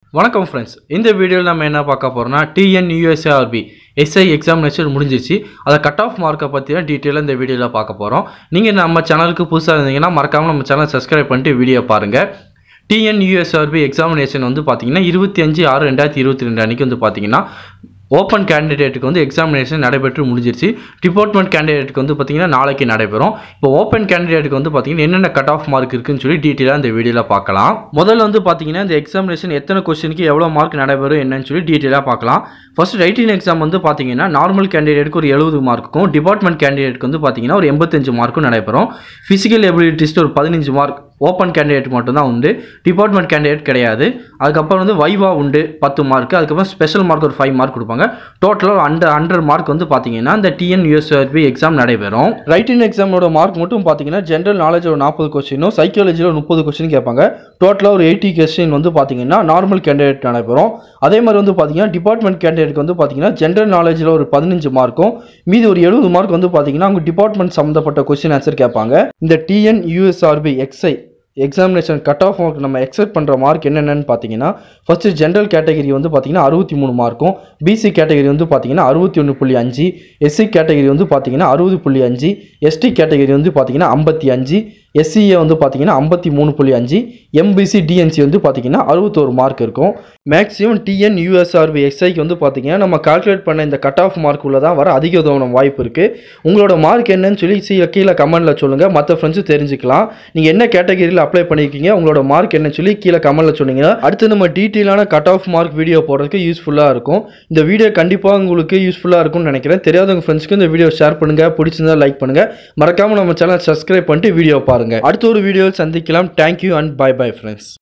வணக்கம் ஃப்ரெண்ட்ஸ் இந்த வீடியோவில் நம்ம என்ன பார்க்க போகிறோம்னா டிஎன்யூஎஸ்ஆர்பி எஸ்ஐ எக்ஸாமினேஷன் முடிஞ்சிருச்சு அதை கட் ஆஃப் மார்க்கை பற்றி தான் டீட்டெயிலாக இந்த வீடியோவில் பார்க்க போகிறோம் நீங்கள் நம்ம சேனலுக்கு புதுசாக இருந்தீங்கன்னா மறக்காமல் நம்ம சேனல் சப்ஸ்கிரைப் பண்ணிட்டு வீடியோ பாருங்கள் டிஎன்யூஎஸ்ஆர்பி எக்ஸாமினேஷன் வந்து பார்த்தீங்கன்னா இருபத்தி அஞ்சு ஆறு ரெண்டாயிரத்தி இருபத்தி ரெண்டு அன்றைக்கி வந்து பார்த்தீங்கன்னா ஓப்பன் கேண்டிடேட்டுக்கு வந்து எக்ஸாமினேஷன் நடைபெற்று முடிஞ்சிருச்சு டிபார்ட்மெண்ட் கேண்டிடேட்டுக்கு வந்து பார்த்தீங்கன்னா நாளைக்கு நடைபெறும் இப்போ ஓப்பன் கேண்டிடேட்டுக்கு வந்து பார்த்தீங்கன்னா என்னென்ன கட் ஆஃப் மார்க் இருக்குன்னு சொல்லி டீட்டெயிலாக இந்த வீடியோவில் பார்க்கலாம் முதல்ல வந்து பார்த்தீங்கன்னா இந்த எக்ஸாமினேஷன் எத்தனை கொஸ்டினுக்கு எவ்வளோ மார்க் நடைபெறும் என்னன்னு சொல்லி டீட்டெயிலாக பார்க்கலாம் ஃபர்ஸ்ட் ரைட்டிங் எக்ஸாம் வந்து பார்த்தீங்கன்னா நார்மல் கேண்டிடேட்டுக்கு ஒரு எழுபது மார்க்குக்கும் டிபார்ட்மெண்ட் கேண்டிடேட்டுக்கு வந்து பார்த்தீங்கன்னா ஒரு எண்பத்தஞ்சு மார்க்கும் நடைபெறும் ஃபிசிக்கல் எபிலிட்டி டெஸ்ட் ஒரு பதினஞ்சு மார்க் ஓப்பன் கேண்டிடேட் மட்டும்தான் உண்டு டிபார்ட்மெண்ட் கேண்டிடேட் கிடையாது அதுக்கப்புறம் வந்து வைவா உண்டு பத்து மார்க் அதுக்கப்புறம் ஸ்பெஷல் மார்க் ஒரு ஃபைவ் மார்க் கொடுப்பாங்க டோட்டலாக ஒரு ஹண்ட்ரட் ஹண்ட்ரட் மார்க் வந்து பார்த்தீங்கன்னா இந்த டிஎன் யூஎஸ்ஆர்பி எக்ஸாம் நடைபெறும் ரைட்டிங் எக்ஸாமோட மார்க் மட்டும் பார்த்தீங்கன்னா ஜென்ரல் நாலேஜ் ஒரு நாற்பது கொஸ்டினும் சைக்காலஜியில் ஒரு முப்பது கொஸ்டின் கேட்பாங்க டோட்டலாக ஒரு எயிட்டி கொஸ்டின் வந்து பார்த்தீங்கன்னா நார்மல் கேண்டிடேட் நடைபெறும் அதே மாதிரி வந்து பார்த்தீங்கன்னா டிபார்ட்மெண்ட் கேண்டிடேட்க்கு வந்து பார்த்தீங்கன்னா ஜென்ரல் நாலேஜில் ஒரு பதினஞ்சு மார்க்கும் மீதி ஒரு எழுபது மார்க் வந்து பார்த்தீங்கன்னா அவங்க டிபார்ட்மெண்ட் சம்மந்தப்பட்ட கொஸ்டின் ஆன்சர் கேட்பாங்க இந்த TN USRB SI examination cut off mark நம்ம எக்ஸெப்ட் பண்ணுற மார்க் என்னென்னு பார்த்தீங்கன்னா ஃபஸ்ட்டு ஜென்ரல் கேட்டகரி வந்து பார்த்தீங்கன்னா அறுபத்தி மூணு மார்க்கும் பிசி கேட்டகரி வந்து பார்த்தீங்கன்னா அறுபத்தி ஒன்று புள்ளி அஞ்சு எஸ்சி கேட்டகரி வந்து பார்த்தீங்கன்னா அறுபது புள்ளி அஞ்சு எஸ்டி கேட்டகரி வந்து பார்த்தீங்கன்னா ஐம்பத்தி அஞ்சு எஸ்சிஏ வந்து பார்த்தீங்கன்னா ஐம்பத்தி மூணு புள்ளி அஞ்சு எம்பிசி டிஎன்சி வந்து பார்த்தீங்கன்னா அறுபத்தோரு மார்க் இருக்கும் மேக்ஸிமம் டிஎன் யூஎஸ்ஆர்பி எஸ்ஐக்கு வந்து பார்த்தீங்கன்னா நம்ம கால்குலேட் பண்ண இந்த கட் ஆஃப் மார்க் உள்ள தான் வர அதிக உதவணும் வாய்ப்பு இருக்குது உங்களோட மார்க் என்னன்னு சொல்லி சி கீழே கமெண்ட்டில் சொல்லுங்கள் மற்ற ஃப்ரெண்ட்ஸும் தெரிஞ்சுக்கலாம் நீங்கள் என்ன கேட்டகரியில் அப்ளை பண்ணியிருக்கீங்க உங்களோட மார்க் என்னன்னு சொல்லி கீழே கமெண்ட்டில் சொன்னீங்கன்னா அடுத்து நம்ம டீட்டெயிலான கட் ஆஃப் மார்க் வீடியோ போடுறதுக்கு யூஸ்ஃபுல்லாக இருக்கும் இந்த வீடியோ கண்டிப்பாக உங்களுக்கு யூஸ்ஃபுல்லாக இருக்கும்னு நினைக்கிறேன் தெரியாதவங்க ஃப்ரெண்ட்ஸ்க்கு இந்த வீடியோ ஷேர் பண்ணுங்கள் பிடிச்சிருந்தா லைக் பண்ணுங்கள் மறக்காமல் நம்ம சேனல் சப்ஸ்கிரைப் பண்ணிட்டு வீடியோ பாருங்கள் அடுத்த ஒரு வீடியோவில் சந்திக்கலாம் thank you and bye bye friends